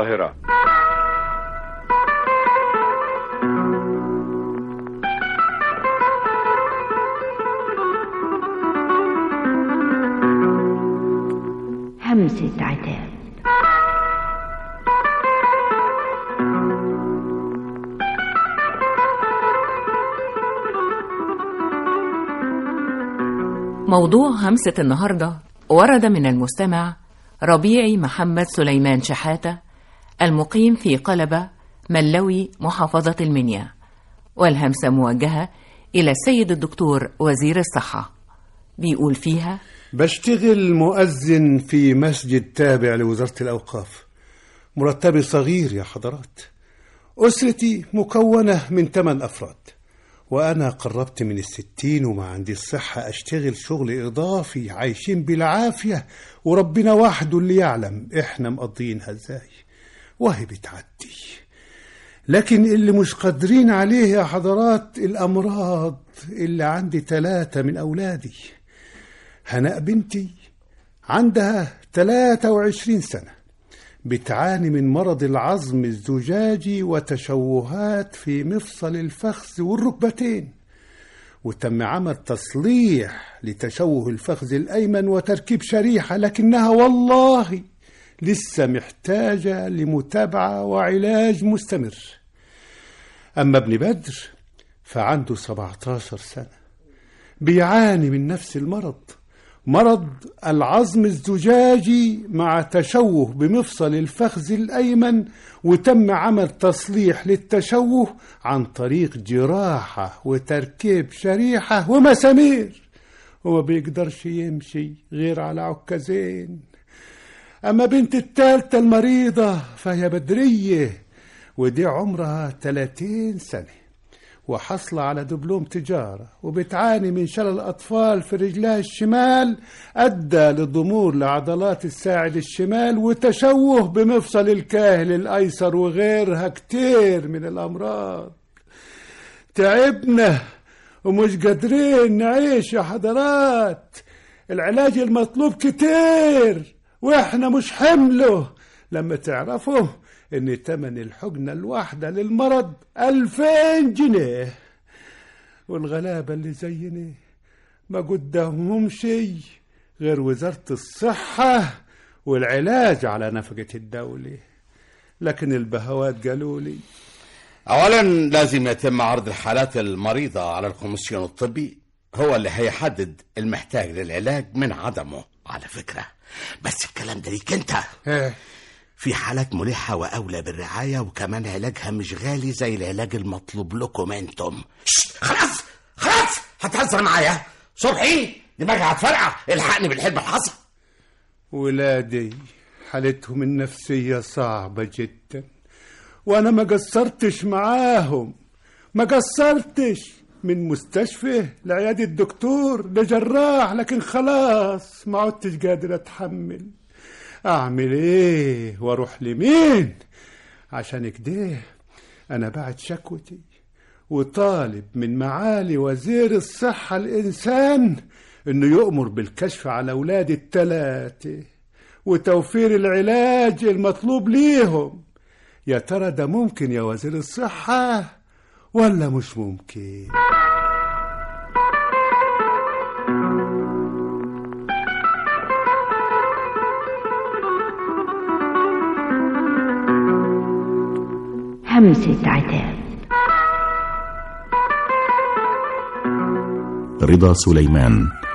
القاهرة همسة عتاب موضوع همسة النهاردة ورد من المستمع ربيعي محمد سليمان شحاتة المقيم في قلبة ملوي محافظة المنيا والهمسة موجهة إلى السيد الدكتور وزير الصحة بيقول فيها بشتغل مؤذن في مسجد تابع لوزارة الأوقاف مرتبي صغير يا حضرات أسرتي مكونة من ثمان أفراد وأنا قربت من الستين وما عندي الصحة أشتغل شغل إضافي عايشين بالعافية وربنا وحده اللي يعلم إحنا مقضينها إزاي وهي بتعدي لكن اللي مش قادرين عليه يا حضرات الأمراض اللي عندي ثلاثة من أولادي هناء بنتي عندها 23 سنة بتعاني من مرض العظم الزجاجي وتشوهات في مفصل الفخذ والركبتين وتم عمل تصليح لتشوه الفخذ الأيمن وتركيب شريحة لكنها والله لسه محتاجة لمتابعة وعلاج مستمر أما ابن بدر فعنده 17 سنة بيعاني من نفس المرض مرض العظم الزجاجي مع تشوه بمفصل الفخذ الأيمن وتم عمل تصليح للتشوه عن طريق جراحة وتركيب شريحة ومسامير وما بيقدرش يمشي غير على عكازين أما بنت التالتة المريضة فهي بدرية ودي عمرها 30 سنة وحصل على دبلوم تجارة وبتعاني من شلل أطفال في رجلها الشمال أدى لضمور لعضلات الساعد الشمال وتشوه بمفصل الكاهل الأيسر وغيرها كتير من الأمراض تعبنا ومش قادرين نعيش يا حضرات العلاج المطلوب كتير واحنا مش حمله لما تعرفوا ان تمن الحجنة الواحدة للمرض ألفين جنيه والغلابة اللي زيني ما قدامهم شي غير وزارة الصحة والعلاج على نفقة الدولة لكن البهوات قالوا لي اولا لازم يتم عرض الحالات المريضة على الكوميسيون الطبي هو اللي هيحدد المحتاج للعلاج من عدمه على فكرة بس الكلام ده ليك انت ايه في حالات ملحة وأولى بالرعاية وكمان علاجها مش غالي زي العلاج المطلوب لكم انتم شت خلاص خلاص هتهزر معايا صبحي دماغي هتفرقع الحقني بالحلم الحصى ولادي حالتهم النفسية صعبة جدا وأنا ما قصرتش معاهم ما قصرتش من مستشفى لعيادة الدكتور لجراح لكن خلاص ما عدتش قادر أتحمل أعمل إيه وأروح لمين عشان كده أنا بعت شكوتي وطالب من معالي وزير الصحة الإنسان إنه يؤمر بالكشف على أولاد التلاتة وتوفير العلاج المطلوب ليهم يا ترى ده ممكن يا وزير الصحة ولا مش ممكن همسة عتاب رضا سليمان